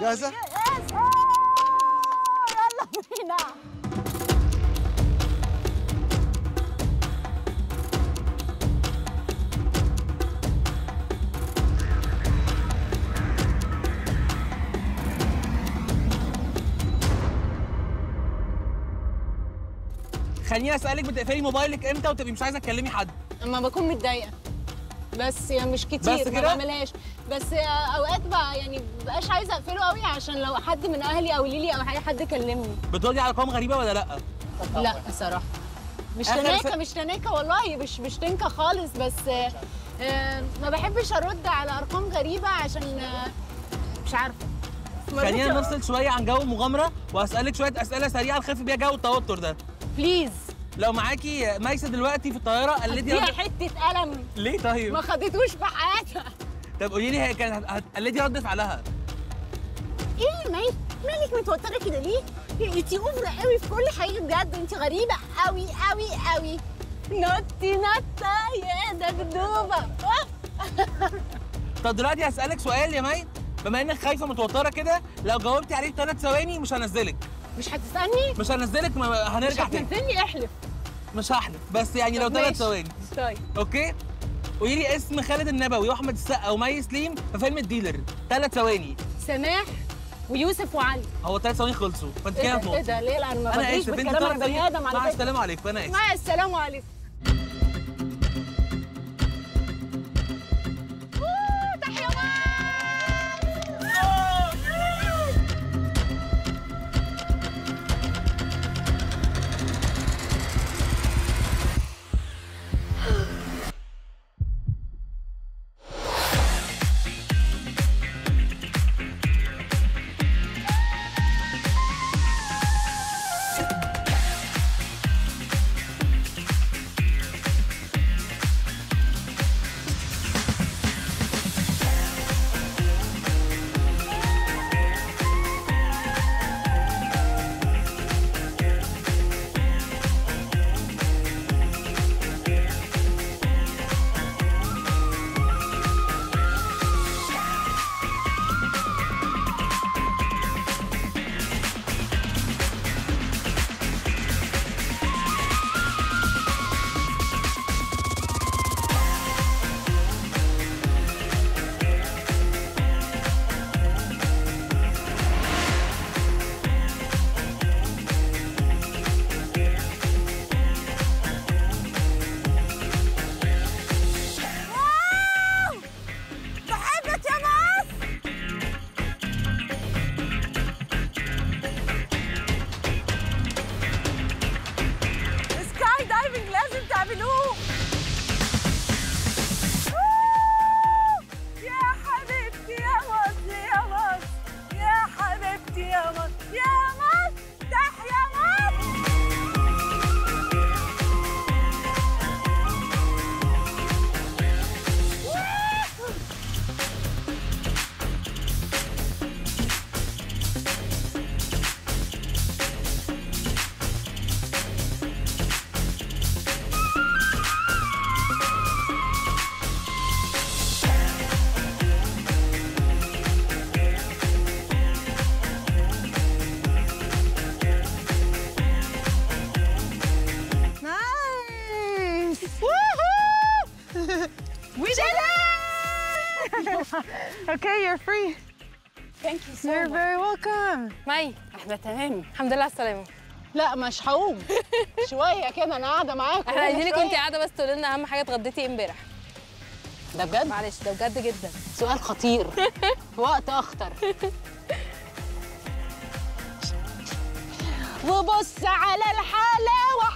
جاهزه يس آه، يلا بينا خليني اسالك بتقفلي موبايلك امتى وتبقي مش عايزه تكلمي حد اما بكون متضايقه بس يعني مش كتير بس ما كده؟ بعملهاش بس اوقات بقى يعني مبقاش عايزه اقفله قوي عشان لو حد من اهلي او ليلي او اي حد كلمني بتردي على ارقام غريبه ولا لا لا بصراحه مش آخر تناكه س- مش تناكه والله مش مش تنكه خالص بس آه، آه، ما بحبش ارد على ارقام غريبه عشان آه، مش عارفه خلينا نفصل شويه عن جو المغامره واسالك شويه اسئله سريعه نخف بيها جو التوتر ده بليز لو معاكي ميسه دلوقتي في الطياره قلدي اديها رد حته قلم ليه طيب ما خدتوش في حياتها طب قولي لي هي كانت هت- هتقلدي رد فعلها ايه يا مي مالك متوتره كده ليه؟ انت اوفر قوي في كل حاجه بجد انت غريبه قوي قوي قوي نطي نطه يا دبدوبه طب دلوقتي هسالك سؤال يا مي بما انك خايفه متوتره كده لو جاوبتي عليه في ثلاث ثواني مش هنزلك مش هتسالني؟ مش هنزلك ما مش هنرجع تاني هتنزلني احلف مش هحلف بس يعني لو طب ثلاث ماشي. ثواني طيب اوكي قولي لي اسم خالد النبوي واحمد السقا ومي سليم في فيلم الديلر ثلاث ثواني سماح ويوسف وعلي هو ثلاث ثواني خلصوا فانت ايه كده ده ايه هتنقطي ده ليه لا انا ما انا بديش اسف انت بالكلام على ثلاث بني ادم على مع فكره السلامه عليكم انا اسف مع السلامه عليكم أوه، تحيا مصر! واو! بحبك يا مصر سكاي دايفنج لازم تعملوه أوه! يا حبيبتي يا مصر يا مصر يا حبيبتي يا مصر يا مصر تحيا مصر Nice! Woohoo! we did it! okay, you're free. Thank you so You're much. very welcome. مي احنا تمام الحمد لله على السلامه لا مش هقوم شويه كده انا قاعده معاكم احنا عايزينك شوية. كنت قاعده بس تقولي لنا اهم حاجه اتغديتي ايه امبارح ده بجد معلش ده بجد جدا سؤال خطير في وقت اخطر وبص على الحلاوه